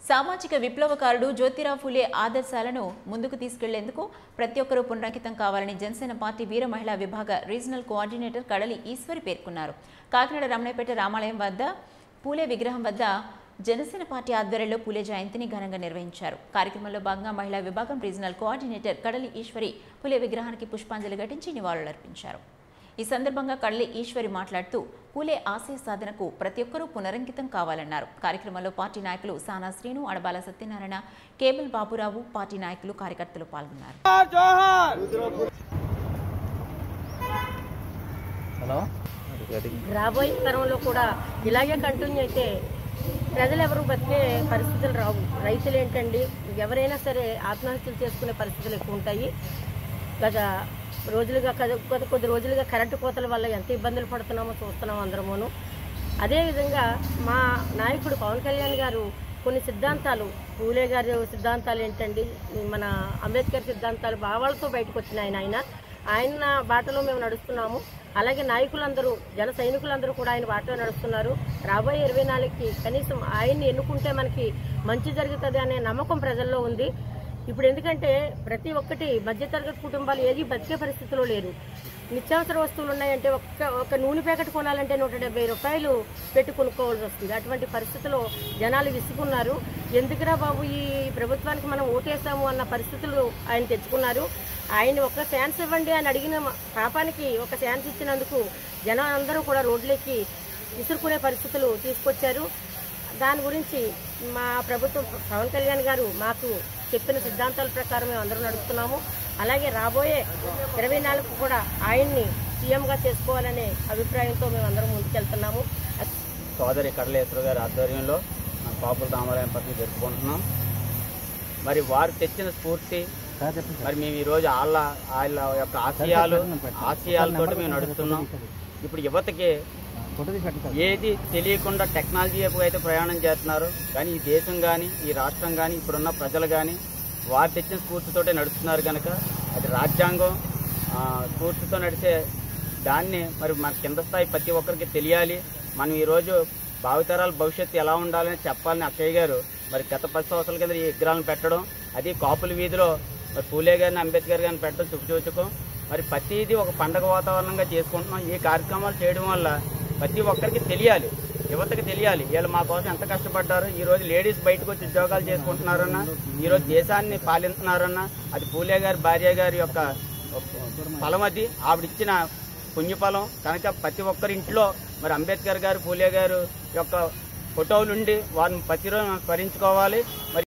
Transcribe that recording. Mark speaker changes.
Speaker 1: సామాజిక విప్లవకారుడు జ్యోతిరావు ఫులే ఆదర్శాలను ముందుకు తీసుకెళ్లేందుకు ప్రతి ఒక్కరూ పునరంకితం కావాలని జనసేన పార్టీ వీర మహిళా విభాగ రీజనల్ కోఆర్డినేటర్ కడలి ఈశ్వరి పేర్కొన్నారు కాకినాడ రమణపేట రామాలయం వద్ద పూలే విగ్రహం వద్ద జనసేన పార్టీ ఆధ్వర్యంలో పూలే జయంతిని ఘనంగా నిర్వహించారు కార్యక్రమంలో భాగంగా మహిళా విభాగం రీజనల్ కోఆర్డినేటర్ కడలి ఈశ్వరి పూలే విగ్రహానికి పుష్పాంజలి ఘటించి నివాళులర్పించారు ఈ సందర్భంగా కళ్ళి ఈశ్వరి మాట్లాడుతూ పూలే ఆశయ సాధనకు ప్రతి ఒక్కరూ పునరంకితం కావాలన్నారు కార్యక్రమంలో పార్టీ నాయకులు సానా శ్రీను అడబాల సత్యనారాయణ కేబుల్ బాబురావు పార్టీ నాయకులు కార్యకర్తలు పాల్గొన్నారు
Speaker 2: హలో
Speaker 3: రాబోయే తరంలో కూడా ఇలాగే కంటిన్యూ అయితే ప్రజలు ఎవరు బతికే పరిస్థితులు రావు రైతులు ఏంటండి ఎవరైనా సరే ఆత్మహత్యలు చేసుకునే పరిస్థితులు ఎక్కువ ఉంటాయి గత రోజులుగా కద- కొద్ది కొద్ది రోజులుగా కరెంటు కోతల వల్ల ఎంత ఇబ్బందులు పడుతున్నామో చూస్తున్నాం అందరమును అదేవిధంగా మా నాయకుడు పవన్ కళ్యాణ్ గారు కొన్ని సిద్ధాంతాలు పూలే గారి సిద్ధాంతాలు ఏంటండి మన అంబేద్కర్ సిద్ధాంతాలు భావాలతో బయటకు వచ్చిన ఆయన ఆయన ఆయన బాటలో మేము నడుస్తున్నాము అలాగే నాయకులందరూ జన సైనికులందరూ కూడా ఆయన బాటలో నడుస్తున్నారు రాబోయే ఇరవై నాలుగుకి కనీసం ఆయన్ని ఎన్నుకుంటే మనకి మంచి జరుగుతుంది అనే నమ్మకం ప్రజల్లో ఉంది ఇప్పుడు ఎందుకంటే ప్రతి ఒక్కటి మధ్యతరగతి కుటుంబాలు ఏది బతికే పరిస్థితిలో లేరు నిత్యావసర వస్తువులు ఉన్నాయంటే ఒక్క ఒక నూనె ప్యాకెట్ కొనాలంటే నూట డెబ్బై రూపాయలు పెట్టి కొనుక్కోవాల్సి వస్తుంది అటువంటి పరిస్థితిలో జనాలు విసుకున్నారు ఎందుకురా బాబు ఈ ప్రభుత్వానికి మనం ఓటేసాము అన్న పరిస్థితులు ఆయన తెచ్చుకున్నారు ఆయన ఒక ఛాన్స్ ఇవ్వండి అని అడిగిన పాపానికి ఒక ఛాన్స్ ఇచ్చినందుకు జనం అందరూ కూడా రోడ్లెక్కి విసురుకునే పరిస్థితులు తీసుకొచ్చారు దాని గురించి మా ప్రభుత్వం పవన్ కళ్యాణ్ గారు మాకు చెప్పిన సిద్ధాంతాల ప్రకారం మేము అందరం నడుస్తున్నాము అలాగే రాబోయే ఇరవై నాలుగు కూడా ఆయన్ని సీఎంగా చేసుకోవాలనే అభిప్రాయంతో మేము అందరం ముందుకెళ్తున్నాము
Speaker 2: సోదరి కడలేశ్వర గారి ఆధ్వర్యంలో మన పాపుల రామాలయం పట్ల జరుపుకుంటున్నాం మరి వారు తెచ్చిన స్ఫూర్తి మరి మేము ఈరోజు వాళ్ళ వాళ్ళ యొక్క ఆశయాలు ఆశయాలతో మేము నడుస్తున్నాం ఇప్పుడు యువతకి ఏది తెలియకుండా టెక్నాలజీ వైపు అయితే ప్రయాణం చేస్తున్నారు కానీ ఈ దేశం కానీ ఈ రాష్ట్రం కానీ ఇప్పుడున్న ప్రజలు కానీ వారు తెచ్చిన స్ఫూర్తితోటే నడుస్తున్నారు కనుక అది రాజ్యాంగం ఆ, స్ఫూర్తితో నడిచే దాన్ని మరి మన కింద స్థాయి ప్రతి ఒక్కరికి తెలియాలి మనం ఈరోజు భావితరాల భవిష్యత్తు ఎలా ఉండాలని చెప్పాలని అక్షయ్ గారు మరి గత పది సంవత్సరాల కింద ఈ విగ్రహాలను పెట్టడం అది కాపుల వీధిలో మరి పూలే గారిని అంబేద్కర్ గారిని పెట్టడం చుట్టుచూచుకం మరి ప్రతిదీ ఒక పండగ వాతావరణంగా చేసుకుంటున్నాం ఈ కార్యక్రమాలు చేయడం వల్ల ప్రతి ఒక్కరికి తెలియాలి యువతకి తెలియాలి వీళ్ళు మా కోసం ఎంత కష్టపడ్డారు ఈ రోజు లేడీస్ బయటకు వచ్చి ఉద్యోగాలు చేసుకుంటున్నారన్న ఈ రోజు దేశాన్ని పాలిస్తున్నారన్న అది పూలే గారి భార్య గారి యొక్క ఫలం అది ఆవిడిచ్చిన పుణ్యఫలం కనుక ప్రతి ఒక్కరి ఇంట్లో మరి అంబేద్కర్ గారు పూలే గారు యొక్క ఫోటోలుండి వారిని ప్రతిరోజు స్మరించుకోవాలి మరి